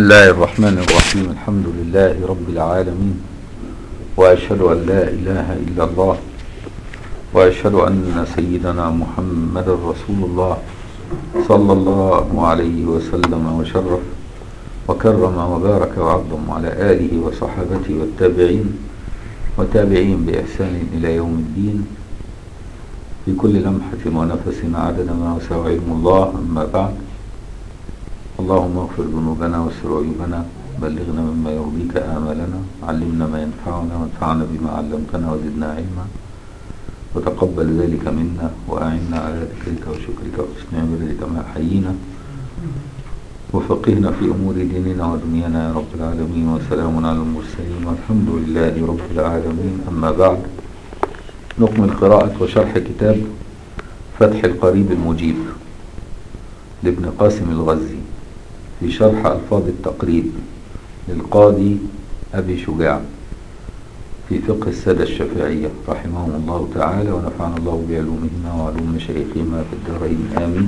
الله الرحمن الرحيم الحمد لله رب العالمين وأشهد أن لا إله إلا الله وأشهد أن سيدنا محمد رسول الله صلى الله عليه وسلم وشرف وكرم وبارك وعظم على آله وصحابته والتابعين وتابعين بإحسان إلى يوم الدين في كل لمحة ونفس عدد ما وسع علم الله أما بعد اللهم اغفر ذنوبنا واستر عيوبنا بلغنا مما يرضيك آمالنا علمنا ما ينفعنا وانفعنا بما علمتنا وزدنا علما وتقبل ذلك منا وأعنا على ذكرك وشكرك وحسن عبادتك ما حيينا وفقهنا في أمور ديننا ودنيانا يا رب العالمين وسلام على المرسلين والحمد لله رب العالمين أما بعد نكمل قراءة وشرح كتاب فتح القريب المجيب لابن قاسم الغزي في شرح ألفاظ التقريب للقاضي أبي شجاع في فقه السادة الشافعية رحمهم الله تعالى ونفعنا الله بعلومهما وعلوم مشايخهما في الدارين آمين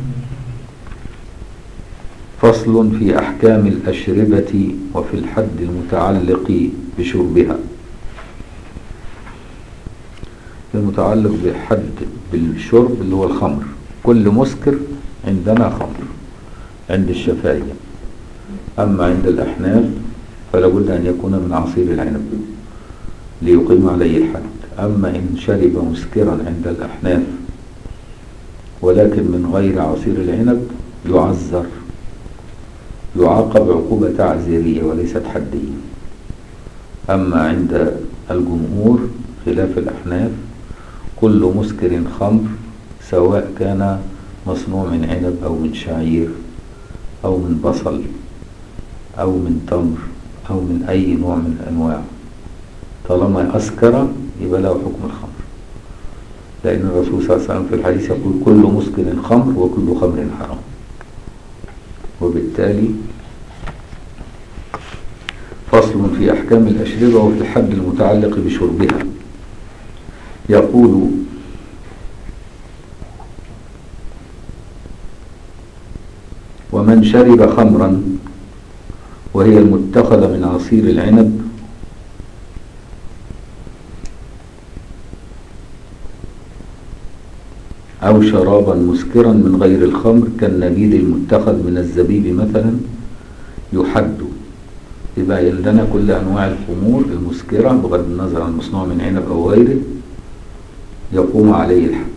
فصل في أحكام الأشربة وفي الحد المتعلق بشربها المتعلق بحد بالشرب اللي هو الخمر كل مسكر عندنا خمر عند الشافعية أما عند الأحناف فلا بد أن يكون من عصير العنب ليقيم عليه الحد أما إن شرب مسكرا عند الأحناف ولكن من غير عصير العنب يعذر يعاقب عقوبة تعزيرية وليست حدية أما عند الجمهور خلاف الأحناف كل مسكر خمر سواء كان مصنوع من عنب أو من شعير أو من بصل أو من تمر أو من أي نوع من الأنواع طالما أسكر يبقى له حكم الخمر لأن الرسول صلى الله عليه وسلم في الحديث يقول كل مسكر خمر وكل خمر حرام وبالتالي فصل في أحكام الأشربة وفي الحد المتعلق بشربها يقول ومن شرب خمرا وهي المتخذة من عصير العنب أو شرابا مسكرا من غير الخمر كالنبيذ المتخذ من الزبيب مثلا يحد يبقى لنا كل أنواع الخمور المسكرة بغض النظر عن المصنوع من عنب أو غيره يقوم عليه الحد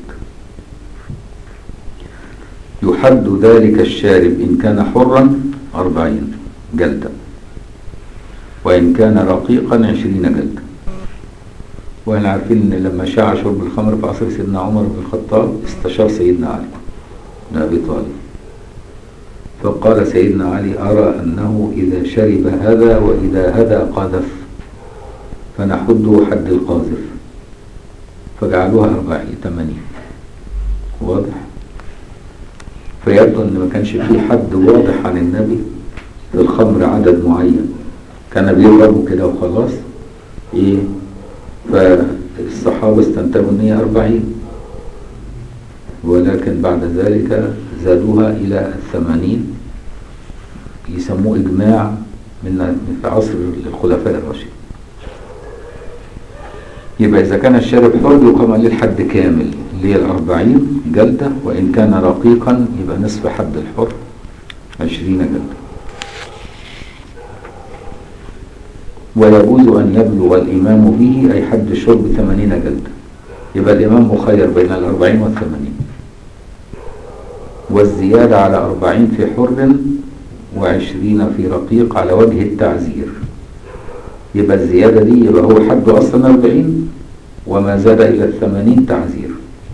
يحد ذلك الشارب إن كان حرا أربعين جلدة وإن كان رقيقا عشرين جلدة واحنا عارفين ان لما شاع شرب الخمر في عصر سيدنا عمر بن الخطاب استشار سيدنا علي بن ابي طالب فقال سيدنا علي ارى انه اذا شرب هذا واذا هدى قذف فنحده حد القاذف فجعلوها أربعين ثمانين واضح فيبدو ان ما كانش في حد واضح عن النبي في الخمر عدد معين كان بيضربوا كده وخلاص ايه فالصحابة استنتجوا ان هي أربعين ولكن بعد ذلك زادوها إلى الثمانين يسموه إجماع من في عصر الخلفاء الراشدين يبقى إذا كان الشارب حر يقام عليه الحد كامل اللي هي الأربعين جلدة وإن كان رقيقا يبقى نصف حد الحر عشرين جلدة ويجوز أن يبلغ الإمام به أي حد الشرب ثمانين جلدة يبقى الإمام مخير بين الأربعين والثمانين والزيادة على أربعين في حر وعشرين في رقيق على وجه التعزير يبقى الزيادة دي يبقى هو حد أصلا أربعين وما زاد إلى الثمانين تعزير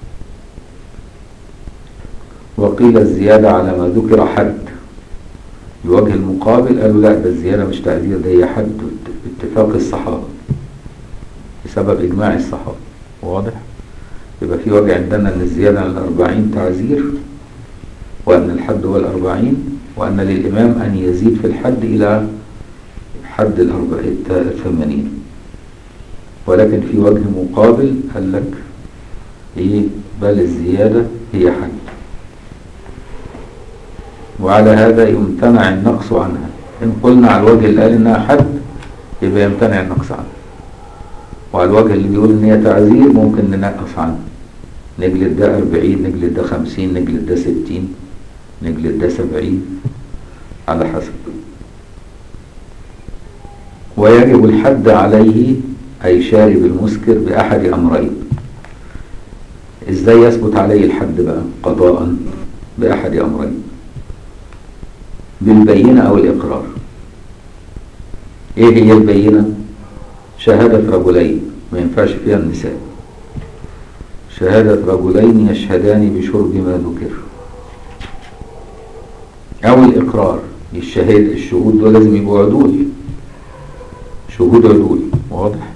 وقيل الزيادة على ما ذكر حد بوجه المقابل قالوا لا ده الزيادة مش تعزير ده هي حد باتفاق الصحابة بسبب إجماع الصحابة واضح يبقى في وجه عندنا أن الزيادة على الأربعين تعزير وأن الحد هو الأربعين وأن للإمام أن يزيد في الحد إلى حد الثمانين ولكن في وجه مقابل قال لك إيه بل الزيادة هي حد وعلى هذا يمتنع النقص عنها إن قلنا على الوجه اللي قال إنها حد يبقى يمتنع النقص عنه وعلى الوجه اللي بيقول إن هي تعزير ممكن ننقص عنه نجلد ده أربعين نجلد ده خمسين نجلد ده ستين نجلد ده سبعين على حسب ويجب الحد عليه أي شارب المسكر بأحد أمرين إزاي يثبت عليه الحد بقى قضاء بأحد أمرين بالبينة أو الإقرار إيه هي البينة شهادة رجلين ما ينفعش فيها النساء شهادة رجلين يشهدان بشرب ما ذكر أو الإقرار الشهاد الشهود دول لازم يبقوا عدول شهود عدول واضح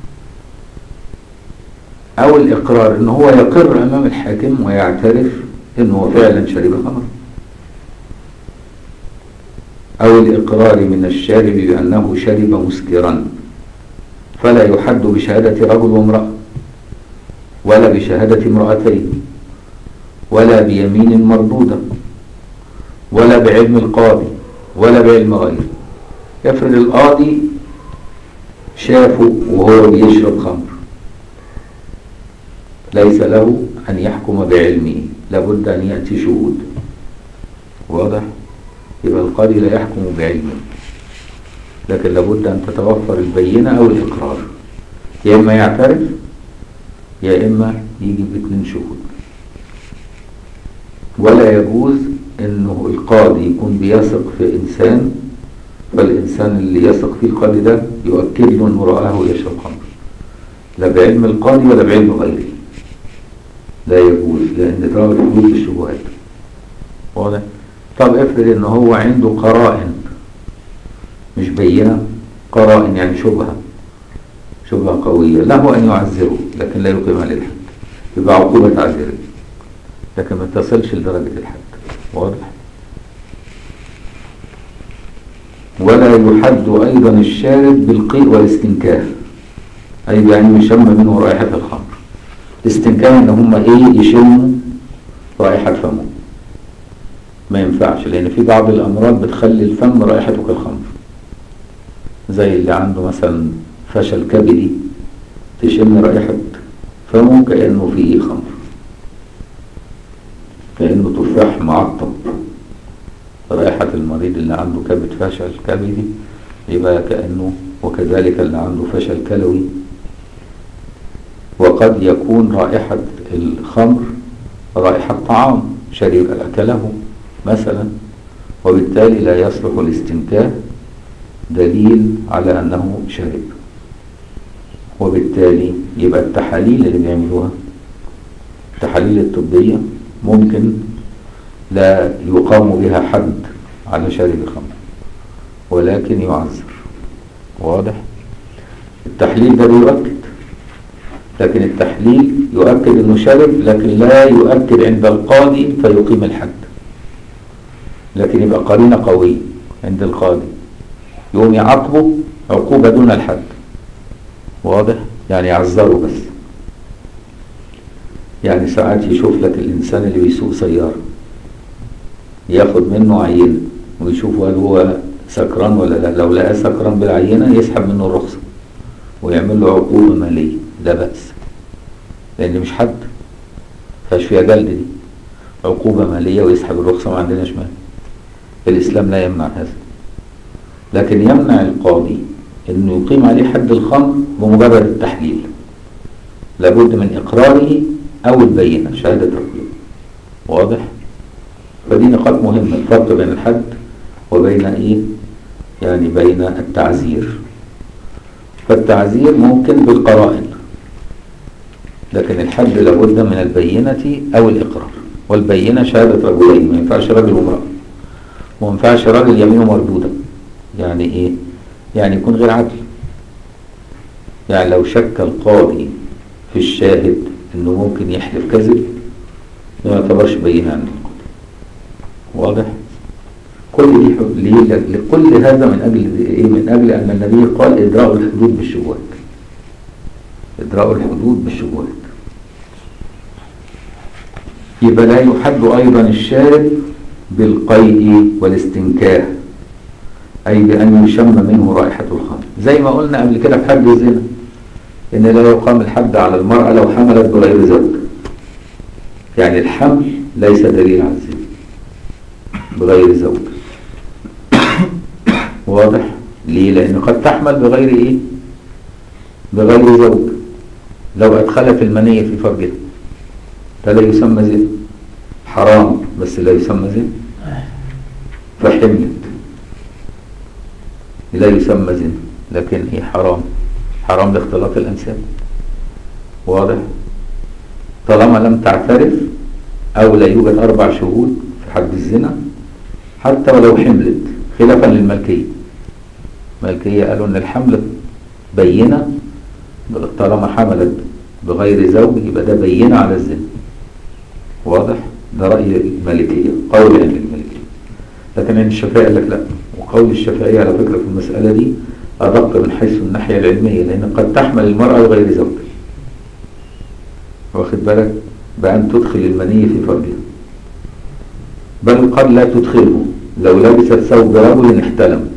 أو الإقرار إن هو يقر أمام الحاكم ويعترف إنه فعلا شرب خمر أو الإقرار من الشارب بأنه شرب مسكرا فلا يحد بشهادة رجل وامرأة ولا بشهادة امرأتين ولا بيمين مردودة ولا بعلم القاضي ولا بعلم غيره يفرض القاضي شافه وهو بيشرب خمر ليس له أن يحكم بعلمه لابد أن يأتي شهود واضح يبقى القاضي لا يحكم بعلمه لكن لابد أن تتوفر البينة أو الإقرار يا إما يعترف يا إما يجي باثنين شهود ولا يجوز انه القاضي يكون بيثق في انسان فالانسان اللي يثق فيه القاضي ده يؤكد له انه رآه يشرب خمر لا بعلم القاضي ولا بعلم غيره لا يجوز لان ده الحدود بالشبهات واضح طب افرض ان هو عنده قرائن مش بينه قرائن يعني شبهه شبهه قويه له ان يعذره لكن لا يقيم عليه الحد يبقى عقوبه تعذيريه لكن ما تصلش لدرجه الحد واضح ولا يحد أيضا الشارب بالقيء والاستنكاه أي يعني يشم منه رائحة الخمر الاستنكاه إن هم إيه يشموا رائحة فمه ما ينفعش لأن في بعض الأمراض بتخلي الفم رائحته كالخمر زي اللي عنده مثلا فشل كبدي تشم رائحة فمه كأنه فيه خمر كأنه تفاح معطب رائحة المريض اللي عنده كبد فشل كبدي يبقى كأنه وكذلك اللي عنده فشل كلوي وقد يكون رائحة الخمر رائحة طعام شرب أكله مثلا وبالتالي لا يصلح الاستنكاه دليل على أنه شرب وبالتالي يبقى التحاليل اللي بيعملوها التحاليل الطبية ممكن لا يقام بها حد على شارب الخمر ولكن يعذر واضح التحليل ده بيؤكد لكن التحليل يؤكد انه شرب لكن لا يؤكد عند القاضي فيقيم الحد لكن يبقى قرينة قوية عند القاضي يقوم يعاقبه عقوبة دون الحد واضح يعني يعذره بس يعني ساعات يشوف لك الإنسان اللي بيسوق سيارة ياخد منه عينة ويشوف هل هو سكران ولا لا لو لقى سكران بالعينة يسحب منه الرخصة ويعمل له عقوبة مالية لا بأس لأن مش حد فاش فيها جلد دي عقوبة مالية ويسحب الرخصة ما عندناش مال الإسلام لا يمنع هذا لكن يمنع القاضي انه يقيم عليه حد الخمر بمجرد التحليل لابد من اقراره او البينه شهاده رجل واضح فدي نقاط مهمه الفرق بين الحد وبين ايه يعني بين التعزير فالتعزير ممكن بالقرائن لكن الحد لابد من البينه او الاقرار والبينه شهاده رجلين ما ينفعش راجل وامراه وما ينفعش راجل يمينه مردوده يعني ايه يعني يكون غير عدل يعني لو شك القاضي في الشاهد انه ممكن يحلف كذب ما يعتبرش بينه عند القاضي واضح كل دي حب- ليه لكل هذا من اجل ايه من اجل ان النبي قال ادراء الحدود بالشبهات ادراء الحدود بالشبهات يبقى لا يحد ايضا الشارب بالقيء والاستنكاه أي بأن يشم منه رائحة الخمر زي ما قلنا قبل كده في حد الزنا إن لا يقام الحد على المرأة لو حملت بغير زوج يعني الحمل ليس دليل على الزنا بغير زوج واضح ليه لأن قد تحمل بغير إيه بغير زوج لو أدخلت المنية في فرجها فلا يسمى زنا حرام بس لا يسمى زنا فحملت لا يسمى زنا لكن هي حرام حرام لاختلاط الأنساب واضح طالما لم تعترف أو لا يوجد أربع شهود في حد الزنا حتى ولو حملت خلافا للملكية الملكية قالوا أن الحمل بينة طالما حملت بغير زوج يبقى ده بينة على الزنا واضح ده رأي المالكية قول أهل المالكية لكن عند الشافعي قال لك لا وقول الشافعي على فكرة في المسألة دي أدق من حيث الناحية العلمية لأن قد تحمل المرأة بغير زوج واخد بالك بأن تدخل المنية في فرجها بل قد لا تدخله لو لبست ثوب رجل احتلم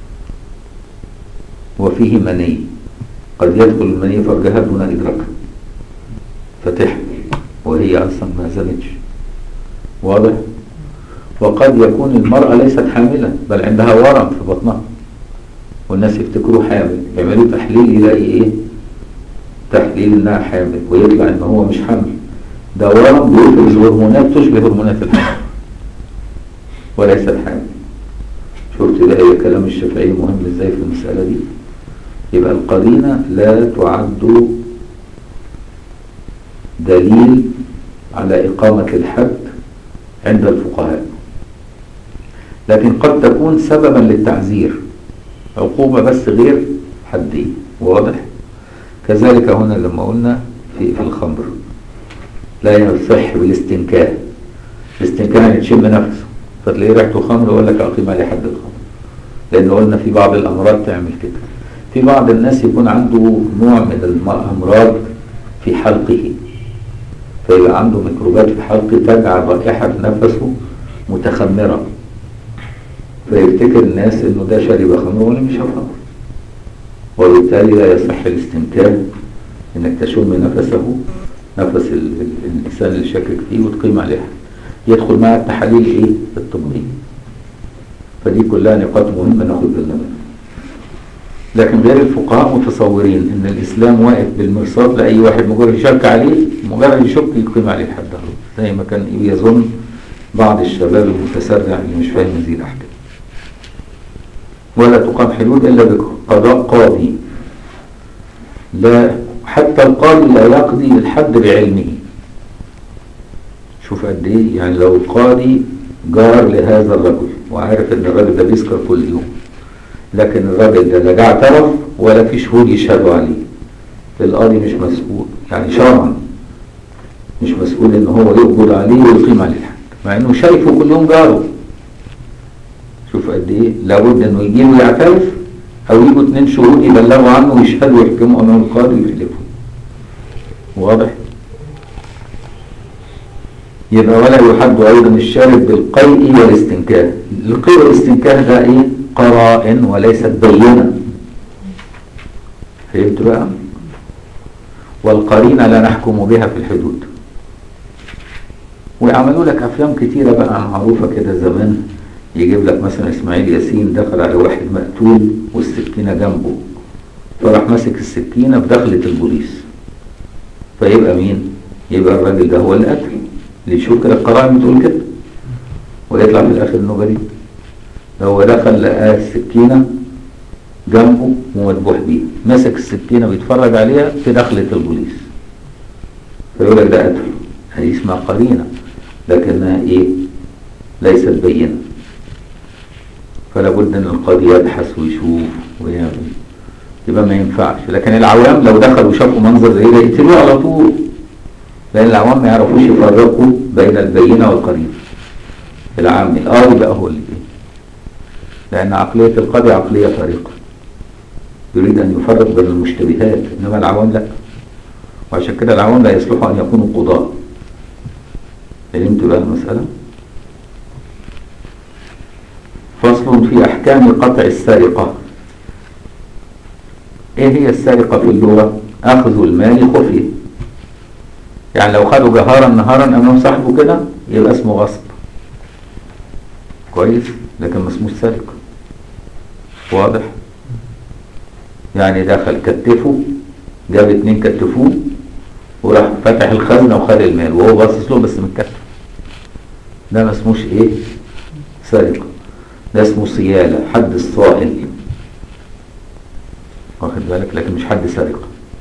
وفيه مني قد يدخل المني فرجها دون إدراكها فتحمل وهي أصلا ما زالتش واضح وقد يكون المرأة ليست حاملة بل عندها ورم في بطنها والناس يفتكروه حامل يعملوا تحليل يلاقي ايه تحليل انها حامل ويطلع ان هو مش حامل ده ورم بيفرز هرمونات تشبه هرمونات الحمل وليست حامل شفت بقى ايه كلام الشافعي مهم ازاي في المسألة دي يبقى القرينة لا تعد دليل على إقامة الحد عند الفقهاء لكن قد تكون سببا للتعزير عقوبة بس غير حدية واضح كذلك هنا لما قلنا في, في الخمر لا يصح بالاستنكاه الاستنكاه يعني تشم نفسه فتلاقيه ريحته خمر ويقول لك اقيم عليه حد الخمر لان قلنا في بعض الامراض تعمل كده في بعض الناس يكون عنده نوع من الامراض في حلقه فيبقى عنده ميكروبات في حلقه تجعل رائحه نفسه متخمره فيفتكر الناس انه ده شرب خمر ولا مش خمر وبالتالي لا يصح الاستنكار انك تشم نفسه نفس ال- ال- الانسان اللي شاكك فيه وتقيم عليه يدخل معها التحاليل ايه الطبيه فدي كلها نقاط مهمه ناخد بالنا منها لكن غير الفقهاء متصورين ان الاسلام واقف بالمرصاد لاي واحد مجرد يشك عليه مجرد يشك يقيم عليه الحد زي ما كان يظن بعض الشباب المتسرع اللي مش فاهم هذه الاحكام ولا تقام حدود إلا بقضاء قاضي لا حتى القاضي لا يقضي الحد بعلمه شوف قد ايه يعني لو القاضي جار لهذا الرجل وعارف ان الراجل ده بيسكر كل يوم لكن الراجل ده لا جه اعترف ولا في شهود يشهدوا عليه القاضي مش مسؤول يعني شرعا مش مسؤول ان هو يقبض عليه ويقيم عليه الحد مع انه شايفه كل يوم جاره شوف قد ايه لابد انه يجي ويعترف او يجوا اتنين شهود يبلغوا عنه ويشهدوا ويحكموا امام القاضي ويحلفوا واضح يبقى ولا يحد ايضا الشارب بالقيء والاستنكاه القيء والاستنكاه ده ايه قرائن وليست بينه فهمت بقى والقرينه لا نحكم بها في الحدود ويعملوا لك افلام كتيره بقى معروفه كده زمان يجيب لك مثلا اسماعيل ياسين دخل على واحد مقتول والسكينه جنبه فراح ماسك السكينه بدخله البوليس فيبقى مين؟ يبقى الراجل ده هو اللي قتل ليه شوف كده القرائن بتقول كده ويطلع في الاخر انه بريء هو دخل لقى السكينه جنبه ومذبوح بيها مسك السكينه بيتفرج عليها في دخله البوليس فيقول لك ده قتل هذه اسمها قرينه لكنها ايه؟ ليست بينه فلا بد ان القاضي يبحث ويشوف ويعمل يبقى ما ينفعش لكن العوام لو دخلوا وشافوا منظر زي ده يقتلوه على طول لان العوام ما يعرفوش يفرقوا بين البينه والقرينه العام القاضي بقى هو اللي ايه لان عقليه القاضي عقليه طريقه يريد ان يفرق بين المشتبهات انما العوام لا وعشان كده العوام لا يصلحوا ان يكونوا قضاة فهمت بقى المساله فصل في أحكام قطع السرقة إيه هي السرقة في اللغة؟ أخذ المال خفية يعني لو خدوا جهارا نهارا أمام صاحبه كده يبقى اسمه غصب كويس لكن ما اسموش سرقة واضح يعني دخل كتفه جاب اتنين كتفوه وراح فتح الخزنة وخد المال وهو باصص له بس من كتفه ده ما اسموش ايه سرقة ده اسمه صيالة حد الصائل واخد بالك لكن مش حد سرقة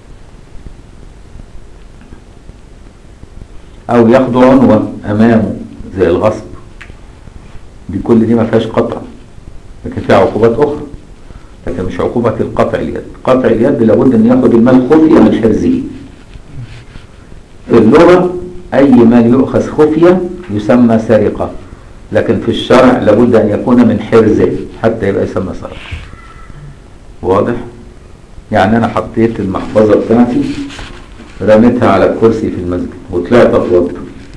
او ياخدوا عنوة امامه زي الغصب دي كل دي ما فيهاش قطع لكن فيها عقوبات اخرى لكن مش عقوبة القطع اليد قطع اليد لابد ان ياخد المال خفية من حرزه في اللغة اي مال يؤخذ خفية يسمى سرقة لكن في الشرع لابد ان يكون من حرزه حتى يبقى يسمى سرقة واضح يعني انا حطيت المحفظة بتاعتي رميتها على الكرسي في المسجد وطلعت اتوضى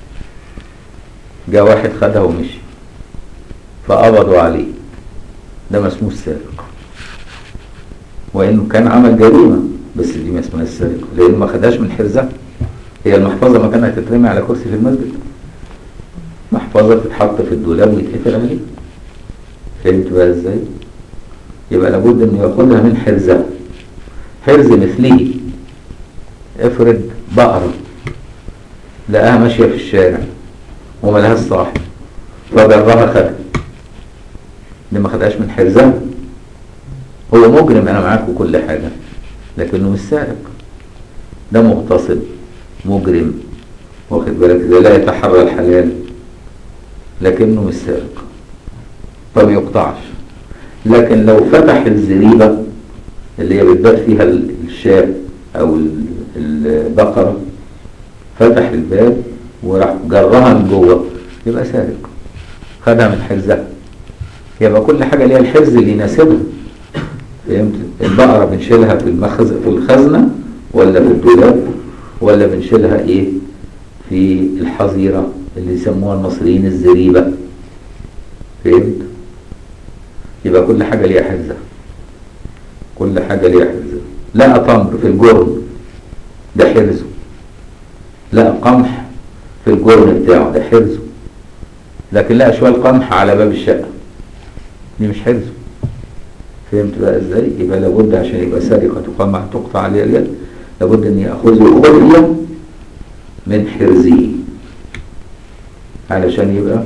جاء واحد خدها ومشي فقبضوا عليه ده ما اسموش سارق وانه كان عمل جريمه بس دي ما اسمهاش سرقه لانه ما خدهاش من حرزها هي المحفظه ما كانت تترمي على كرسي في المسجد محفظه تتحط في الدولاب ويتقفل عليه فهمت بقى ازاي يبقى لابد انه ياخدها من حرزها حرز مثله افرض بقرة لقاها ماشية في الشارع وملهاش صاحب فجرها خدها دي ما خدهاش من حرزها هو مجرم انا معاك وكل حاجة لكنه مش سارق ده مغتصب مجرم واخد بالك ده لا يتحرى الحلال لكنه مش سارق فما يقطعش لكن لو فتح الزريبة اللي هي بتبات فيها الشاة او البقرة فتح الباب وراح جرها من جوه يبقى سارق خدها من حرزها يبقى كل حاجة ليها الحرز اللي يناسبها فهمت البقرة بنشيلها في المخز في الخزنة ولا في الدولاب ولا بنشيلها ايه في الحظيرة اللي يسموها المصريين الزريبة فهمت يبقى كل حاجة ليها حرزها كل حاجة ليها حرزها لقى تمر في الجرن ده حرزه لقى قمح في الجرن بتاعه ده حرزه لكن لقى شوية قمح على باب الشقة دي مش حرزه فهمت بقى ازاي يبقى لابد عشان يبقى سرقة قمح تقطع عليه اليد لابد ان ياخذه خفية من حرزه علشان يبقى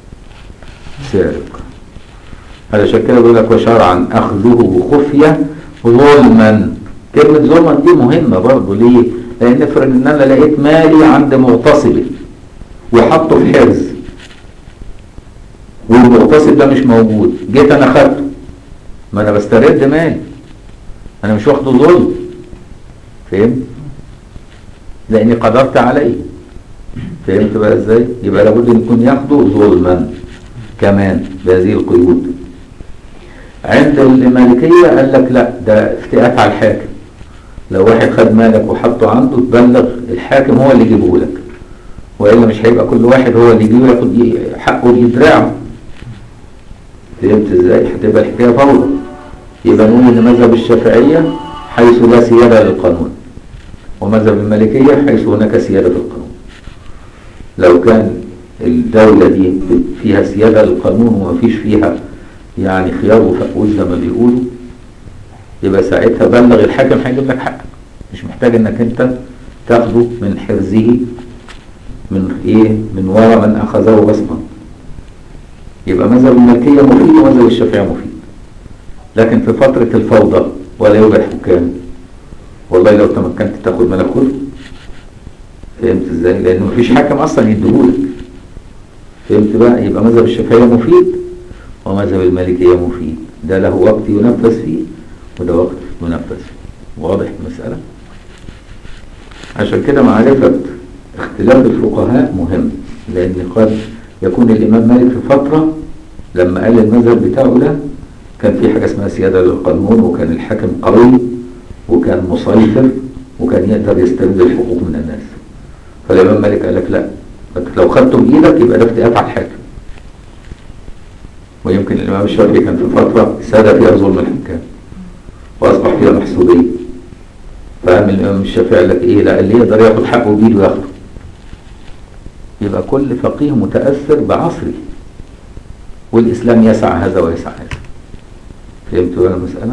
سارق علشان كده بيقول لك وشرعا اخذه خفية ظلما كلمة ظلما دي مهمة برضه ليه؟ لأن افرض إن أنا لقيت مالي عند مغتصب وحطه في حرز والمغتصب ده مش موجود جيت أنا خدته ما أنا بسترد مالي أنا مش واخده ظلم فهمت؟ لأني قدرت عليه فهمت بقى إزاي؟ يبقى لابد أن يكون ياخده ظلما كمان بهذه القيود عند المالكية قال لك لا ده افتئات على الحاكم لو واحد خد مالك وحطه عنده تبلغ الحاكم هو اللي يجيبه لك وإلا مش هيبقى كل واحد هو اللي يجيبه ياخد حقه يدرعه فهمت ازاي هتبقى الحكاية فوضى يبقى نقول ان مذهب الشافعية حيث لا سيادة للقانون ومذهب المالكية حيث هناك سيادة في القانون لو كان الدولة دي فيها سيادة للقانون ومفيش فيها يعني خيار وفقود زي ما بيقولوا يبقى ساعتها بلغ الحاكم هيجيب لك حقك مش محتاج انك انت تاخده من حرزه من ايه من وراء من اخذه غصبا يبقى مذهب الملكية مفيد ومذهب الشافعية مفيد لكن في فترة الفوضى ولا يوجد حكام والله لو تمكنت تاخد ملك كله فهمت ازاي لان مفيش حاكم اصلا يديهولك فهمت بقى يبقى مذهب الشافعية مفيد ومذهب المالكية مفيد ده له وقت ينفذ فيه وده وقت ينفذ فيه واضح المسألة عشان كده معرفة اختلاف الفقهاء مهم لأن قد يكون الإمام مالك في فترة لما قال المذهب بتاعه ده كان في حاجة اسمها سيادة للقانون وكان الحاكم قوي وكان مسيطر وكان يقدر يسترد الحقوق من الناس فالإمام مالك قال لك لا لو خدته بإيدك يبقى ده افتئات على الحاكم ويمكن الإمام الشافعي كان في فترة ساد فيها ظلم الحكام وأصبح فيها محسوبية فقام الإمام الشافعي قال لك إيه لا اللي يقدر ياخد حقه بإيده ياخده يبقى كل فقيه متأثر بعصره والإسلام يسع هذا ويسع هذا فهمتوا بقى المسألة؟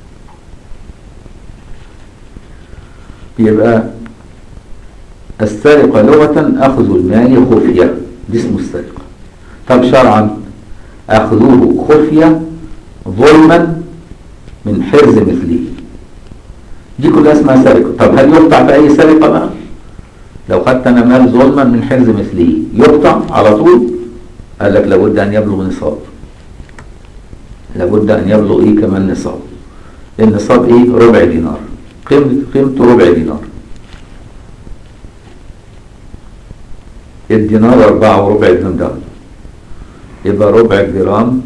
يبقى السرقة لغة أخذ المال خفية دي اسمه السرقة طب شرعا أخذوه خفية ظلما من حرز مثله دي كلها اسمها سرقة طب هل يقطع في أي سرقة بقى لو خدت أنا مال ظلما من حرز مثله يقطع على طول قال لك لابد أن يبلغ نصاب لابد أن يبلغ إيه كمان نصاب النصاب إيه ربع دينار قيمة قيمته ربع دينار الدينار أربعة وربع جرام ده يبقى ربع جرام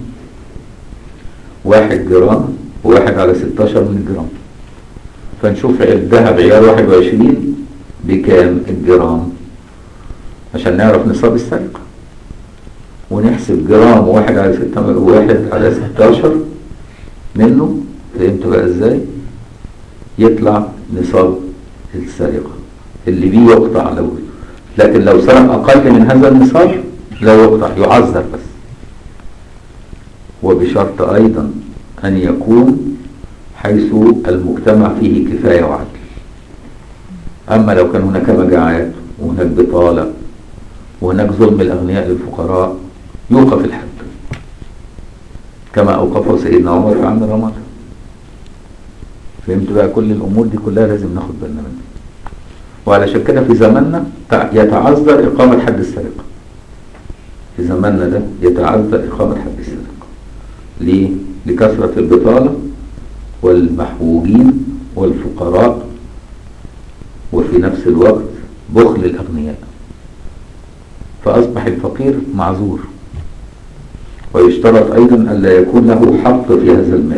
واحد جرام وواحد على ستاشر من الجرام فنشوف الذهب عيار واحد وعشرين بكام الجرام عشان نعرف نصاب السرقة ونحسب جرام واحد على ستة واحد على ستاشر منه فهمت بقى ازاي يطلع نصاب السرقة اللي بيه يقطع لو لكن لو سرق أقل من هذا النصاب لا يقطع يعذر بس وبشرط أيضا أن يكون حيث المجتمع فيه كفاية وعدل أما لو كان هناك مجاعات وهناك بطالة وهناك ظلم الأغنياء للفقراء يوقف الحد كما أوقفه سيدنا عمر في عام رمضان فهمت بقى كل الأمور دي كلها لازم ناخد بالنا منها وعلشان كده في زماننا يتعذر إقامة حد السرقة في زماننا ده يتعذر إقامة حد السرقة ليه؟ لكثرة البطالة والمحبوبين والفقراء وفي نفس الوقت بخل الأغنياء فأصبح الفقير معذور ويشترط أيضا ألا يكون له حق في هذا المال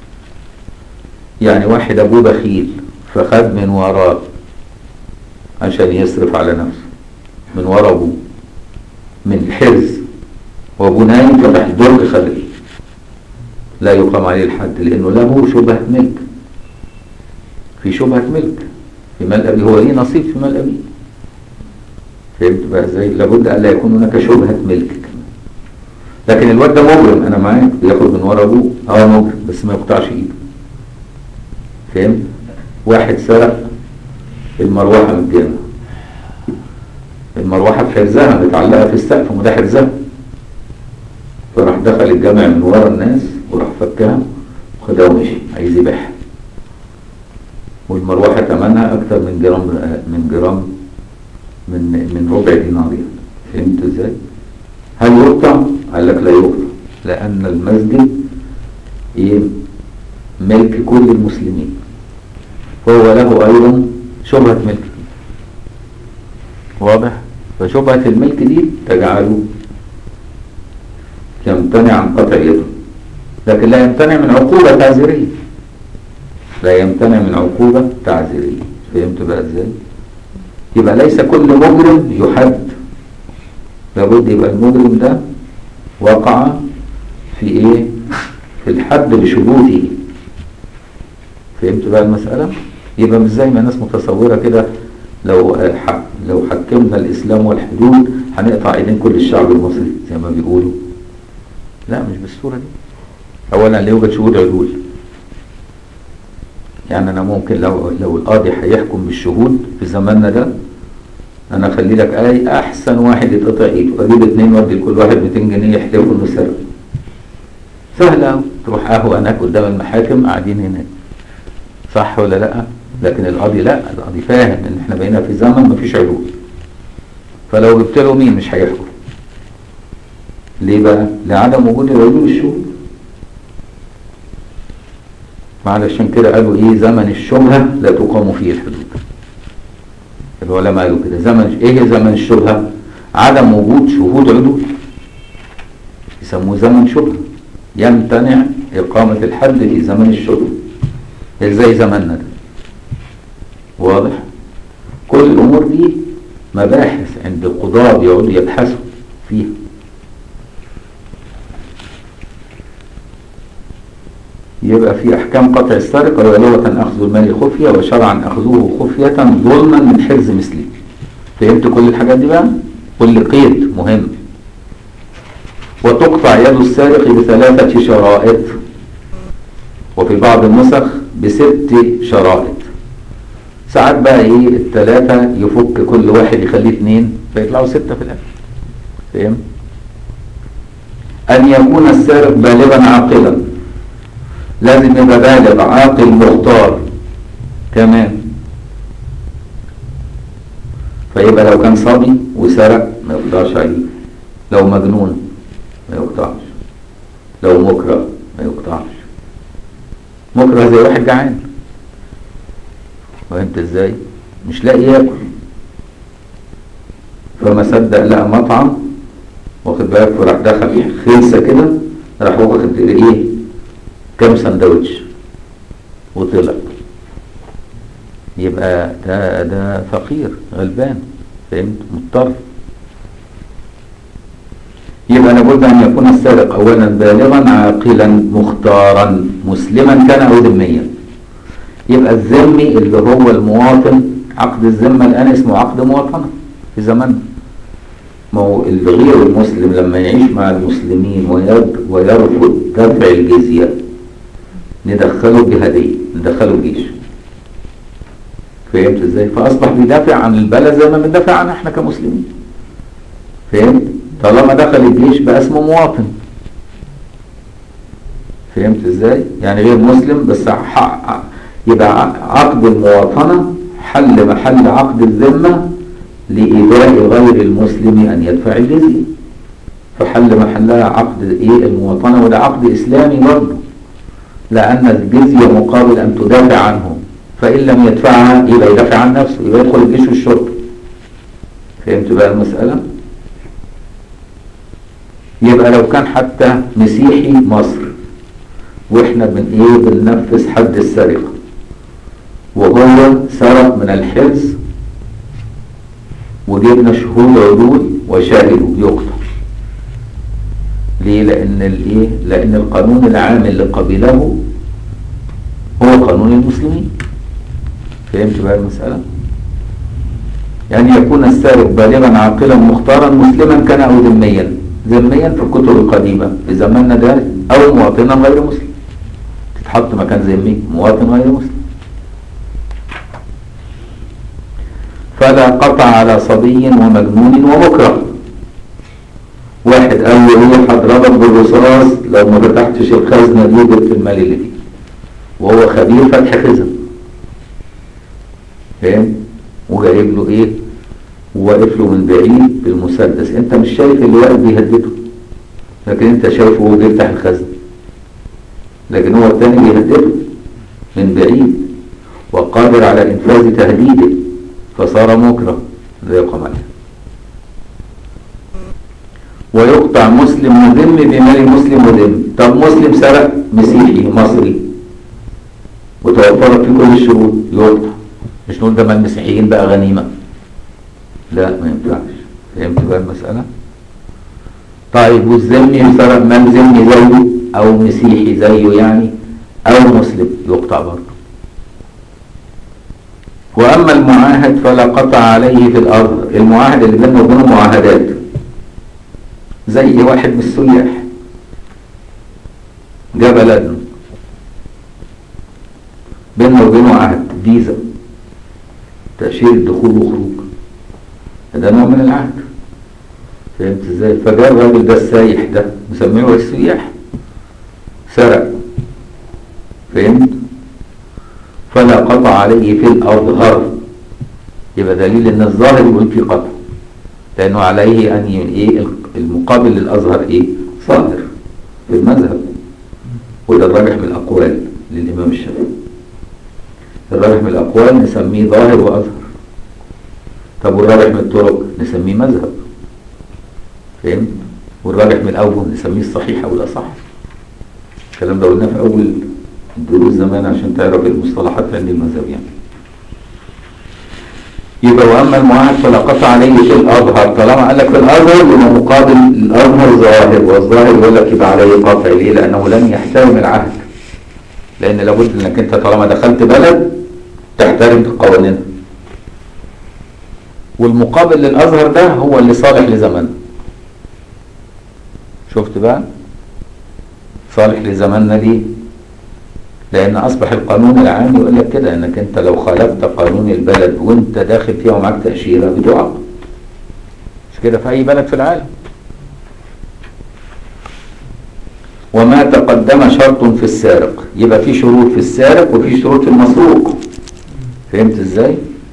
يعني واحد أبوه بخيل فخد من وراه عشان يصرف على نفسه من ورا أبوه من الحرز وأبوه نايم فتح الدرج خليه لا يقام عليه الحد لأنه له شبهة ملك في شبهة ملك في مال أبي هو ليه نصيب في مال أبي فهمت بقى ازاي لابد أن لا يكون هناك شبهة ملك كمان لكن الواد ده مجرم أنا معاك بياخد من ورا أبوه اه مجرم بس ما يقطعش إيده فهمت واحد سرق المروحة من الجامع المروحة بحرزها متعلقة في السقف وده حرزها فراح دخل الجامع من ورا الناس وراح فكها وخدها ومشي عايز يبيعها والمروحة ثمنها أكتر من جرام من جرام من من ربع دينار يعني فهمت ازاي؟ هل يقطع؟ قال لك لا يقطع لأن المسجد إيه ملك كل المسلمين وهو له أيضا شبهة ملك واضح؟ فشبهة الملك دي تجعله يمتنع عن قطع يده لكن لا يمتنع من عقوبة تعزيرية لا يمتنع من عقوبة تعزيرية فهمت بقى ازاي؟ يبقى ليس كل مجرم يحد لابد يبقى المجرم ده وقع في ايه؟ في الحد بشروطه فهمت بقى المسألة؟ يبقى مش زي ما الناس متصورة كده لو حق لو حكمنا الإسلام والحدود هنقطع ايدين كل الشعب المصري زي ما بيقولوا لا مش بالصورة دي أولا لا يوجد شهود عدول يعني أنا ممكن لو لو القاضي هيحكم بالشهود في زماننا ده أنا أخلي لك أي أحسن واحد يتقطع إيده أجيب اتنين وأدي لكل واحد 200 جنيه يحلفوا إنه سرق سهلة أوي تروح قهوة هناك قدام المحاكم قاعدين هناك صح ولا لأ؟ لكن القاضي لا القاضي فاهم إن إحنا بقينا في زمن مفيش عدول فلو جبت له مين مش هيحكم ليه بقى؟ لعدم وجود العدول الشهود علشان كده قالوا ايه زمن الشبهة لا تقام فيه الحدود العلماء قالوا كده زمن ايه زمن الشبهة عدم وجود شهود عدول يسموه زمن شبهة يمتنع إقامة الحد في زمن الشبهة زي زماننا ده واضح كل الأمور دي مباحث عند القضاة بيقعدوا يبحثوا فيها يبقى في احكام قطع السرقه وهي لغه اخذ المال خفيه وشرعا اخذوه خفيه ظلما من حرز مثله فهمت كل الحاجات دي بقى كل قيد مهم وتقطع يد السارق بثلاثه شرائط وفي بعض النسخ بست شرائط ساعات بقى ايه الثلاثه يفك كل واحد يخليه اثنين فيطلعوا سته في الاخر فهمت أن يكون السارق بالغا عاقلا لازم يبقى بالغ عاقل مختار كمان فيبقى لو كان صبي وسرق ما يقطعش عليه لو مجنون ما يقطعش لو مكره ما يقطعش مكره زي واحد جعان فهمت ازاي مش لاقي ياكل فما صدق لقى مطعم واخد بالك وراح دخل خلسه كده راح واخد ايه كام سندوتش وطلع يبقى ده ده فقير غلبان فهمت مضطر يبقى لابد ان يكون السارق اولا بالغا عاقلا مختارا مسلما كان او ذميا يبقى الذمي اللي هو المواطن عقد الذمه الان اسمه عقد مواطنه في زماننا ما هو الغير المسلم لما يعيش مع المسلمين ويرفض دفع الجزية ندخله بهدية ندخله الجيش فهمت ازاي فاصبح بيدافع عن البلد زي ما بندافع عنها احنا كمسلمين فهمت طالما دخل الجيش بقى اسمه مواطن فهمت ازاي يعني غير مسلم بس حق يبقى عقد المواطنة حل محل عقد الذمة لإيذاء غير المسلم أن يدفع الجزية فحل محلها عقد إيه المواطنة وده عقد إسلامي برضه لأن الجزية مقابل أن تدافع عنه فإن لم يدفعها يبقى يدافع عن نفسه يبقى يدخل الجيش والشرطة فهمت بقى المسألة؟ يبقى لو كان حتى مسيحي مصر واحنا بن ايه بننفذ حد السرقة وهو سرق من الحرز وجبنا شهود عدول وشاهدوا يقطع ليه لان الايه لان القانون العام اللي قبله هو قانون المسلمين فهمت بقى المسألة يعني يكون السارق بالغا عاقلا مختارا مسلما كان او ذميا ذميا في الكتب القديمة في زماننا ده او مواطنا غير مسلم تتحط مكان ذمي مواطن غير مسلم فلا قطع على صبي ومجنون ومكره واحد قال له ايه هضربك بالرصاص لو ما فتحتش الخزنه دي جبت المال اللي فيه وهو خبير فتح خزن فاهم وجايب له ايه وواقف له من بعيد بالمسدس انت مش شايف اللي واقف بيهدده لكن انت شايفه وهو بيفتح الخزن لكن هو الثاني بيهدده من بعيد وقادر على انفاذ تهديده فصار مكره لا يقام عليه ويقطع مسلم وذم بمال مسلم وذم طب مسلم سرق مسيحي مصري وتوفرت في كل الشروط يقطع مش نقول ده مال المسيحيين بقى غنيمة لا ما ينفعش فهمت بقى المسألة طيب والذمي سرق مال ذمي زيه او مسيحي زيه يعني او مسلم يقطع برضه واما المعاهد فلا قطع عليه في الارض المعاهد اللي بينه وبينه معاهدات زي واحد من السياح جه بلدنا بينه وبينه عهد فيزا تأشيرة دخول وخروج ده نوع من العهد فهمت ازاي فجاء الراجل ده السايح ده مسميه السياح سرق فهمت فلا قطع عليه في الأظهر يبقى دليل ان الظاهر يقول في قطع لانه عليه ان ايه المقابل للازهر ايه ظاهر في المذهب وده الراجح من الاقوال للامام الشافعي الراجح من الاقوال نسميه ظاهر وازهر طب والراجح من الطرق نسميه مذهب فهمت والراجح من الاوجه نسميه الصحيح او الاصح الكلام ده قلناه في اول دروس زمان عشان تعرف المصطلحات في علم المذهب يعني يبقى واما المعاهد فلا قطع عليه في الازهر طالما قال لك في الازهر يبقى مقابل الازهر ظاهر والظاهر يقول لك يبقى عليه قطع ليه؟ لانه لم يحترم العهد لان لابد انك انت طالما دخلت بلد تحترم قوانينها والمقابل للازهر ده هو اللي صالح لزماننا شفت بقى صالح لزماننا ليه لان اصبح القانون العام يقول لك كده انك انت لو خالفت قانون البلد وانت داخل فيها ومعاك تاشيره بتعاقب مش كده في اي بلد في العالم وما تقدم شرط في السارق يبقى في شروط في السارق وفي شروط في المسروق فهمت ازاي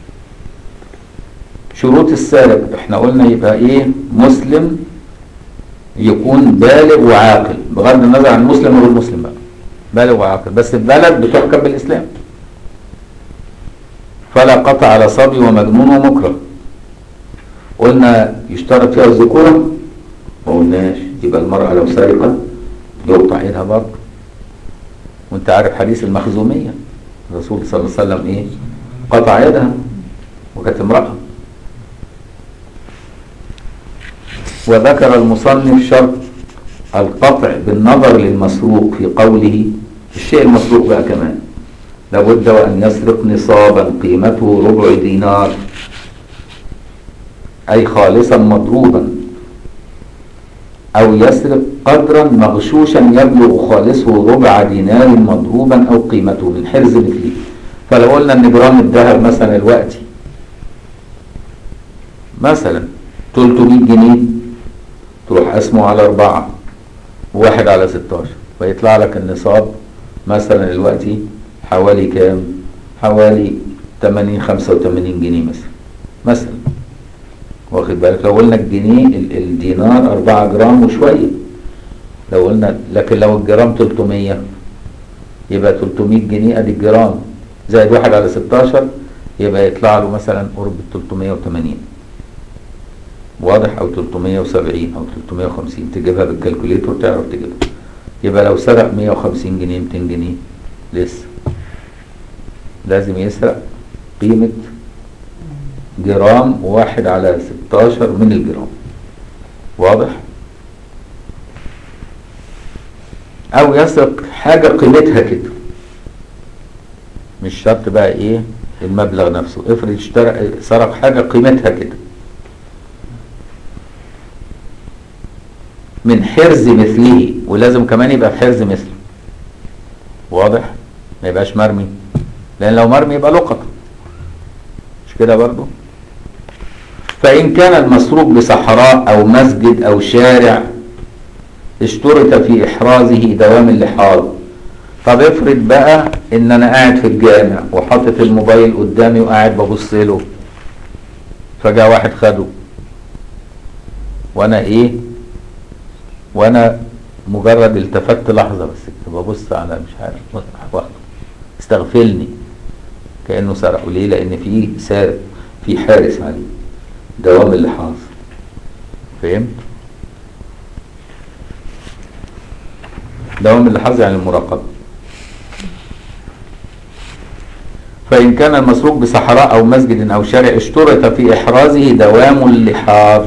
شروط السارق احنا قلنا يبقى ايه مسلم يكون بالغ وعاقل بغض النظر عن مسلم وغير مسلم بقى بالغ وعاقل بس البلد بتحكم بالاسلام فلا قطع على صبي ومجنون ومكره قلنا يشترط فيها الذكوره ما قلناش يبقى المرأة لو سرقت يقطع ايدها برضه وانت عارف حديث المخزومية الرسول صلى الله عليه وسلم ايه قطع يدها وكانت امرأة وذكر المصنف شرط القطع بالنظر للمسروق في قوله الشيء المسروق بقى كمان لابد وأن يسرق نصابا قيمته ربع دينار أي خالصا مضروبا أو يسرق قدرا مغشوشا يبلغ خالصه ربع دينار مضروبا أو قيمته من حرز مثله فلو قلنا إن جرام الذهب مثلا الوقتي مثلا 300 جنيه تروح قسمه على أربعة وواحد على 16 فيطلع لك النصاب مثلا دلوقتي حوالي كام؟ حوالي 80 85 جنيه مثلا مثلا واخد بالك لو قلنا الجنيه ال- الدينار 4 جرام وشويه لو قلنا لكن لو الجرام 300 يبقى 300 جنيه ادي الجرام زائد واحد على 16 يبقى يطلع له مثلا قرب 380 واضح او 370 او 350 تجيبها بالكالكوليتر تعرف تجيبها يبقى لو سرق 150 جنيه 200 جنيه لسه لازم يسرق قيمة جرام واحد على 16 من الجرام واضح او يسرق حاجة قيمتها كده مش شرط بقى ايه المبلغ نفسه افرض اشترى سرق حاجة قيمتها كده من حرز مثله ولازم كمان يبقى في حرز مثله واضح ما يبقاش مرمي لان لو مرمي يبقى لقطة مش كده برضو فإن كان المسروق بصحراء أو مسجد أو شارع اشترط في إحرازه دوام اللحاظ طب افرض بقى إن أنا قاعد في الجامع وحاطط الموبايل قدامي وقاعد ببص له فجاء واحد خده وأنا إيه وأنا مجرد التفت لحظة بس كده ببص على مش عارف واحد استغفلني كأنه سرقه ليه لأن في سارق في حارس عليه دوام اللحاظ فهمت دوام اللحاظ يعني المراقبة فإن كان المسروق بصحراء أو مسجد أو شارع اشترط في إحرازه دوام اللحاظ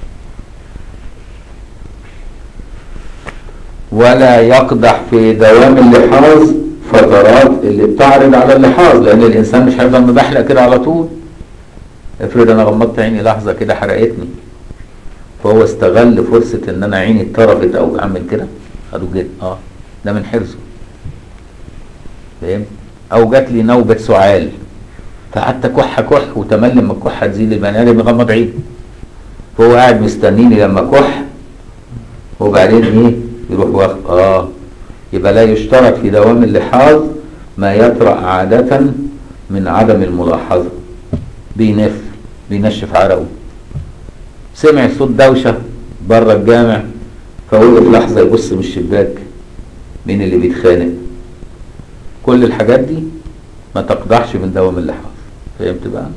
ولا يقدح في دوام اللحاظ فترات اللي بتعرض على اللحاظ لأن الإنسان مش هيفضل مبحلق كده على طول افرض انا غمضت عيني لحظه كده حرقتني فهو استغل فرصه ان انا عيني اتطرفت او اعمل كده خدوا كده اه ده من حرصه فاهم او جات لي نوبه سعال فقعدت كح كح وتملي لما الكحه تزيد البني ادم يغمض عينه فهو قاعد مستنيني لما كح وبعدين ايه يروح واخد اه يبقى لا يشترط في دوام اللحاظ ما يطرأ عادة من عدم الملاحظة بينف بينشف عرقه سمع صوت دوشة بره الجامع فوقف لحظة يبص من الشباك مين اللي بيتخانق كل الحاجات دي ما تقدحش من دوام اللحاظ فهمت بقى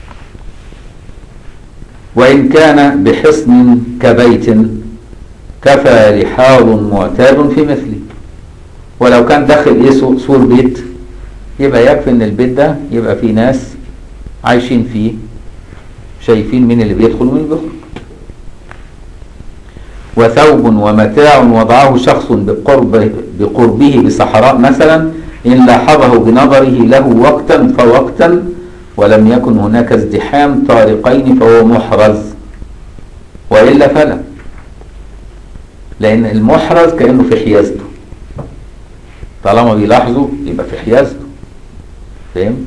وإن كان بحصن كبيت كفى لحاظ معتاد في مثله ولو كان داخل ايه سور بيت يبقى يكفي ان البيت ده يبقى فيه ناس عايشين فيه شايفين مين اللي بيدخل ومين اللي بيخرج وثوب ومتاع وضعه شخص بقربه, بقربه بصحراء مثلا إن لاحظه بنظره له وقتا فوقتا ولم يكن هناك ازدحام طارقين فهو محرز وإلا فلا لأن المحرز كأنه في حيازته طالما بيلاحظه يبقى في حيازته فهمت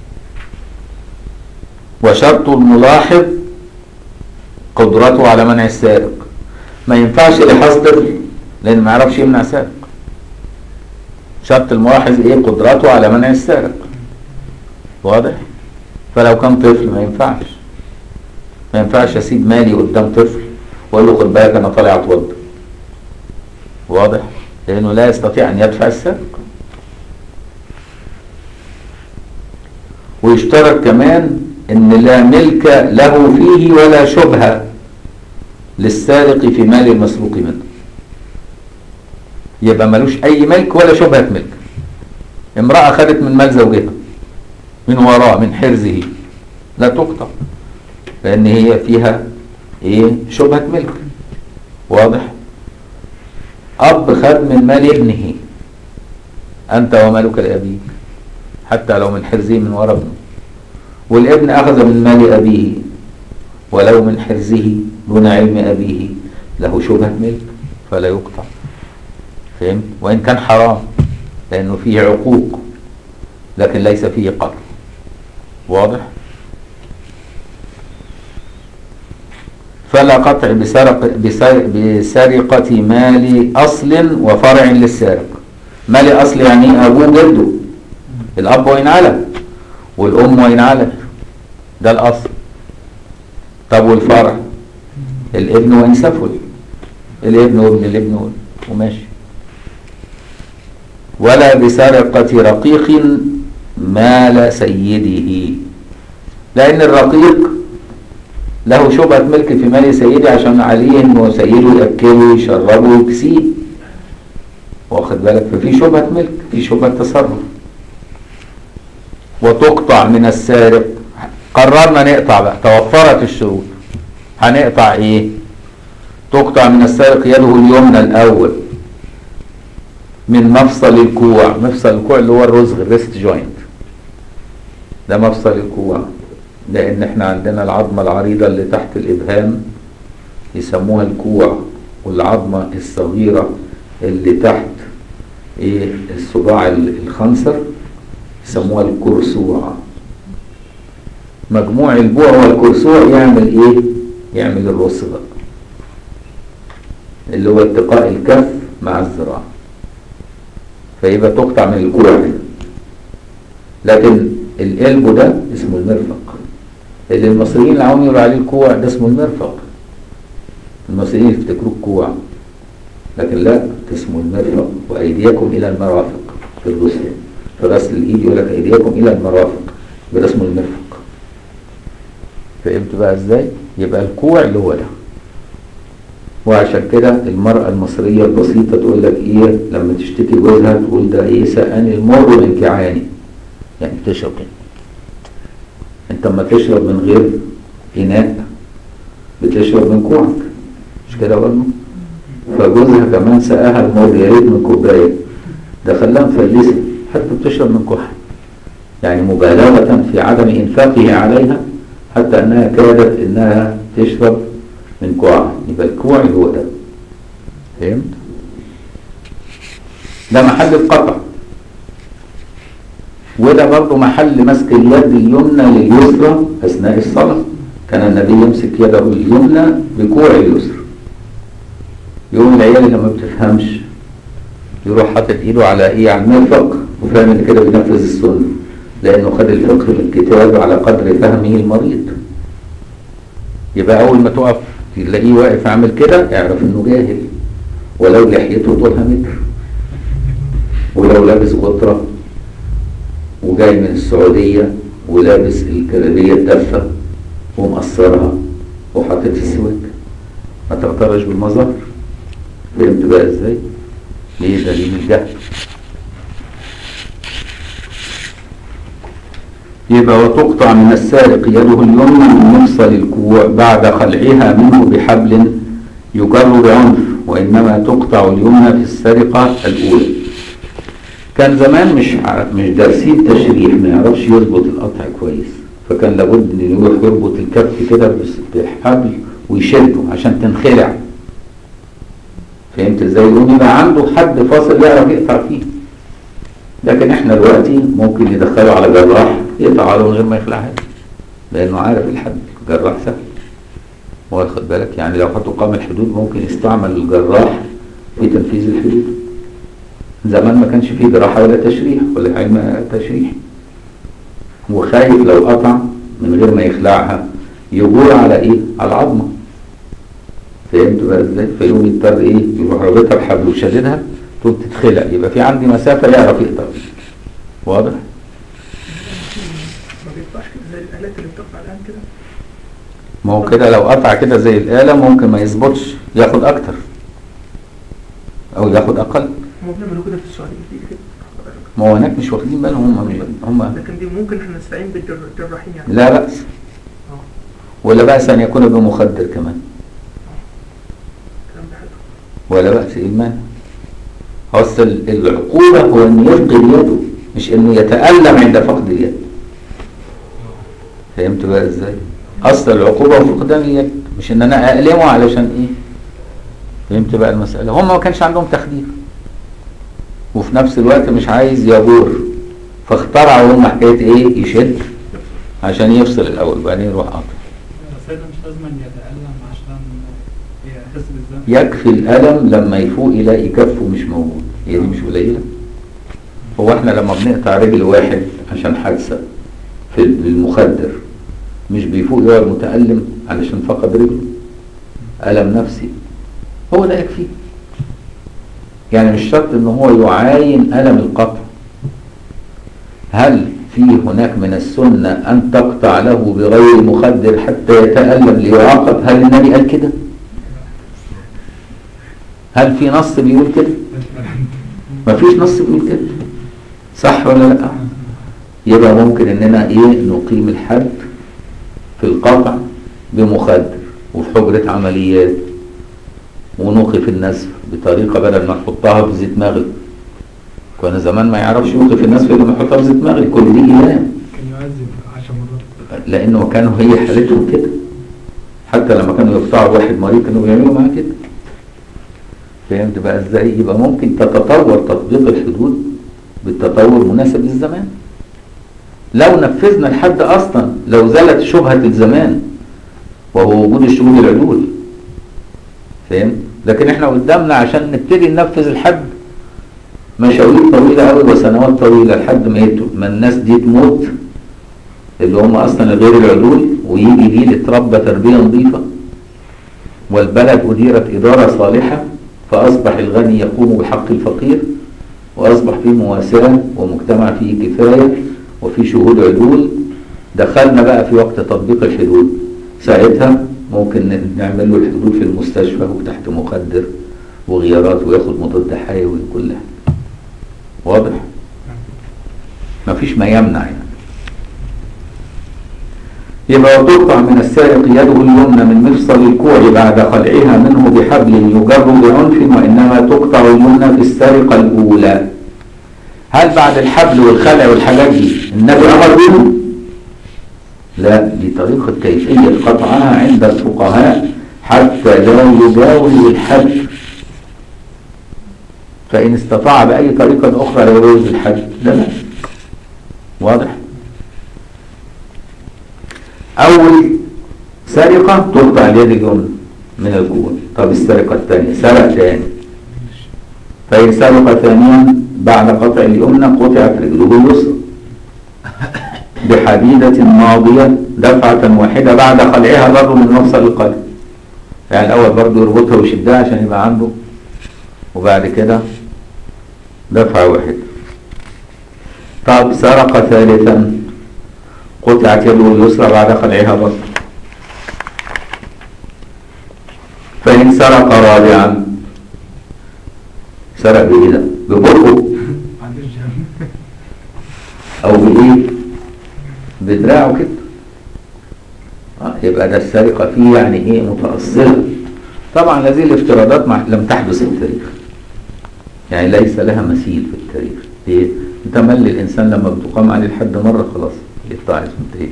وشرط الملاحظ قدرته على منع السارق ما ينفعش لحظ طفل لأن ما يعرفش يمنع سارق شرط الملاحظ ايه قدرته على منع السارق واضح فلو كان طفل ما ينفعش ما ينفعش اسيب مالي قدام طفل واقول له خد بالك انا طالع اتوضى واضح لانه لا يستطيع ان يدفع السارق ويشترط كمان ان لا ملك له فيه ولا شبهة للسارق في مال المسروق منه يبقى ملوش اي ملك ولا شبهة ملك امرأة خدت من مال زوجها من وراه من حرزه لا تقطع لان هي فيها ايه شبهة ملك واضح اب خد من مال ابنه انت ومالك لابيك حتى لو من حرزه من وراء ابنه والابن اخذ من مال ابيه ولو من حرزه دون علم ابيه له شبهة ملك فلا يقطع فهمت وان كان حرام لانه فيه عقوق لكن ليس فيه قطع واضح فلا قطع بسرق بسرقة مال أصل وفرع للسارق مال أصل يعني أبوه جده الأب وإن علم والأم وإن علم ده الأصل طب والفرع الابن وإن سفل الابن وابن الابن وماشي ولا بسرقة رقيق مال سيده لأن الرقيق له شبهة ملك في مال سيده عشان عليه انه سيده يأكله يشربه ويكسيه واخد بالك ففي شبهة ملك في شبهة تصرف وتقطع من السارق قررنا نقطع بقى توفرت الشروط هنقطع ايه تقطع من السارق يده اليمنى الاول من مفصل الكوع مفصل الكوع اللي هو الرزغ الريست جوينت ده مفصل الكوع لان احنا عندنا العظمة العريضة اللي تحت الابهام يسموها الكوع والعظمة الصغيرة اللي تحت ايه الصباع الخنصر يسموها الكرسوع مجموع البوع والكرسوع يعمل ايه يعمل الرص بقى اللي هو التقاء الكف مع الذراع فيبقى تقطع من الكوع هنا لكن القلب ده اسمه المرفق اللي المصريين العوام يقولوا عليه الكوع ده اسمه المرفق المصريين يفتكروه الكوع لكن لا اسمه المرفق وايديكم الى المرافق في الغسل في غسل الايد يقول لك ايديكم الى المرافق يبقى ده اسمه المرفق فهمت بقى ازاي يبقى الكوع اللي هو ده وعشان كده المرأة المصرية البسيطة تقول لك ايه لما تشتكي جوزها تقول ده ايه سقاني المر من كعاني يعني بتشرب كده انت اما تشرب من غير اناء بتشرب من كوعك مش كده برضه فجوزها كمان سقاها المر يا ريت من كوبايه ده خلاها مفلسه حتى بتشرب من كحل يعني مبالغة في عدم إنفاقه عليها حتى أنها كادت أنها تشرب من كوع يبقى الكوع هو ده فهمت؟ ده محل القطع وده برضه محل مسك اليد اليمنى لليسرى أثناء الصلاة كان النبي يمسك يده اليمنى بكوع اليسرى يوم العيال اللي ما بتفهمش يروح حاطط ايده على ايه على المرفق وفاهم ان كده بينفذ السنه لانه خد الفقه من الكتاب على قدر فهمه المريض يبقى اول ما تقف تلاقيه واقف عامل كده اعرف انه جاهل ولو لحيته طولها متر ولو لابس غطرة وجاي من السعودية ولابس الكلابية الدفة ومقصرها وحاطط السواك ما تغترش بالمظاهر فهمت بقى ازاي؟ ليه دليل الجهل يبقى وتقطع من السارق يده اليمنى من مفصل الكوع بعد خلعها منه بحبل يجر بعنف وإنما تقطع اليمنى في السرقة الأولى كان زمان مش ع- مش دارسين تشريح ما يعرفش يظبط القطع كويس فكان لابد ان يروح يربط الكف كده بس- بحبل ويشده عشان تنخلع فهمت ازاي يقوم يبقى عنده حد فاصل يعرف يقطع فيه لكن احنا دلوقتي ممكن يدخله على جراح يقطع عليه من غير ما يخلعها لانه عارف الحد جراح سهل واخد بالك يعني لو هتقام الحدود ممكن يستعمل الجراح في تنفيذ الحدود زمان ما كانش فيه جراحة ولا تشريح ولا علم تشريح وخايف لو قطع من غير ما يخلعها يجور على ايه على العظمة فهمت بقى ازاي فيقوم يضطر ايه يروح رابطها بحبل وشاددها تقوم تتخلع يبقى في عندي مسافة يعرف يقطع واضح ما بيطلعش كده زي الآلات اللي بتقطع الآن كده ما هو كده لو قطع كده زي الآلة ممكن ما يظبطش ياخد أكتر أو ياخد أقل هم بنعملوا كده في السعودية دي كده ما هو هناك مش واخدين بالهم هم هم لكن دي ممكن احنا نستعين بالجراحين يعني لا بأس اه ولا بأس أن يكون بمخدر كمان الكلام ده حلو ولا بأس إيه المانع أصل العقوبة هو أن يفقد يده مش أنه يتألم عند فقد اليد فهمت بقى إزاي أصل العقوبة فقدان اليد مش أن أنا أألمه علشان إيه فهمت بقى المسألة هم ما كانش عندهم تخدير وفي نفس الوقت مش عايز يجور فاخترعوا هم حكاية إيه يشد عشان يفصل الأول بعدين يروح قاطع سيدنا مش لازم أن يتألم عشان يحس بالذنب يكفي الألم لما يفوق يلاقي كفه مش موجود هي دي مش قليلة هو احنا لما بنقطع رجل واحد عشان حادثة في المخدر مش بيفوق يقعد متألم علشان فقد رجله ألم نفسي هو ده يكفيه يعني مش شرط ان هو يعاين ألم القطع هل في هناك من السنة أن تقطع له بغير مخدر حتى يتألم ليعاقب هل النبي قال كده هل في نص بيقول كده مفيش نص بيقول كده صح ولا لا يبقى ممكن اننا ايه نقيم الحد في القطع بمخدر وفي حجرة عمليات ونوقف النسف بطريقة بدل ما نحطها في زيت مغلي كان زمان ما يعرفش يوقف النسف الا لما يحطها في زيت مغلي كل دي ايام كان يعذب عشر مرات لانه كانوا هي حالتهم كده حتى لما كانوا يقطعوا واحد مريض كانوا بيعملوا معاه كده فهمت بقى ازاي يبقى ممكن تتطور تطبيق الحدود بالتطور مناسب للزمان لو نفذنا الحد اصلا لو زالت شبهة الزمان وهو وجود الشهود العدول فهمت لكن احنا قدامنا عشان نبتدي ننفذ الحد مشاوير طويلة قوي وسنوات طويلة لحد ما يت- ما الناس دي تموت اللي هم اصلا غير العدول ويجي جيل اتربى تربية نظيفة والبلد أديرت إدارة صالحة فأصبح الغني يقوم بحق الفقير وأصبح فيه مواساة ومجتمع فيه كفاية وفيه شهود عدول دخلنا بقى في وقت تطبيق الحدود ساعتها ممكن ن- نعمل له الحدود في المستشفى وتحت مخدر وغيارات وياخد مضاد حيوي وكلها واضح مفيش ما يمنع يعني يبقى تقطع من السارق يده اليمنى من مفصل الكوع بعد خلعها منه بحبل يجر بعنف وإنما تقطع اليمنى في السرقة الأولى هل بعد الحبل والخلع والحاجات دي النبي أمر بهم؟ لا دي طريقة كيفية قطعها عند الفقهاء حتى لا يجاوز الحد فإن استطاع بأي طريقة أخرى لا يجاوز الحد لا لا واضح؟ أول سرقة تقطع اليد اليمنى من الكوع طب السرقة الثانية سرق ثاني فإن سرق ثانيا بعد قطع اليمنى قطعت رجله اليسرى بحديدة ماضية دفعة واحدة بعد خلعها برضه من مفصل القلب يعني الأول برضه يربطها ويشدها عشان يبقى عنده وبعد كده دفعة واحدة طب سرق ثالثا قطعت يده اليسرى بعد خلعها برضه فإن سرق رابعا سرق بإيه ده؟ ببقه عند الجهل أو بإيه؟ بدراعه كده آه، يبقى ده السرقة فيه يعني إيه متأصلة طبعا هذه الافتراضات ما- لم تحدث في التاريخ يعني ليس لها مثيل في التاريخ ايه تملي الانسان لما بتقام عليه الحد مره خلاص يقطع منتهي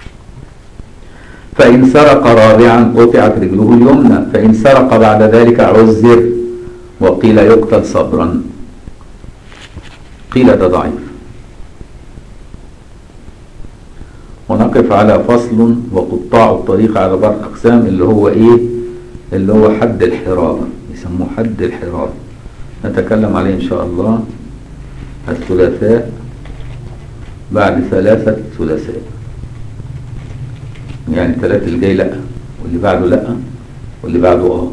فإن سرق رابعا قطعت رجله اليمنى فإن سرق بعد ذلك عذر وقيل يقتل صبرا قيل ده ضعيف ونقف على فصل وقطاع الطريق على بعض أقسام اللي هو إيه اللي هو حد الحرابة يسموه حد الحرابة نتكلم عليه إن شاء الله الثلاثاء بعد ثلاثة ثلاثاء يعني ثلاثة اللي جاي لأ واللي بعده لأ واللي بعده آه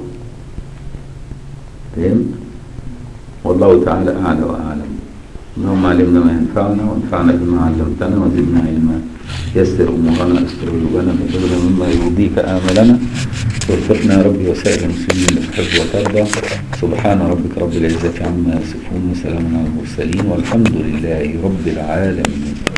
فهمت؟ والله تعالى أعلى وأعلم اللهم علمنا ما ينفعنا وانفعنا بما علمتنا وزدنا علما يسر أمورنا استر قلوبنا بلغنا مما يرضيك آملنا وفقنا يا ربي وسائر المسلمين اللي تحب وترضى سبحان ربك رب العزة عما يصفون وسلام على المرسلين والحمد لله رب العالمين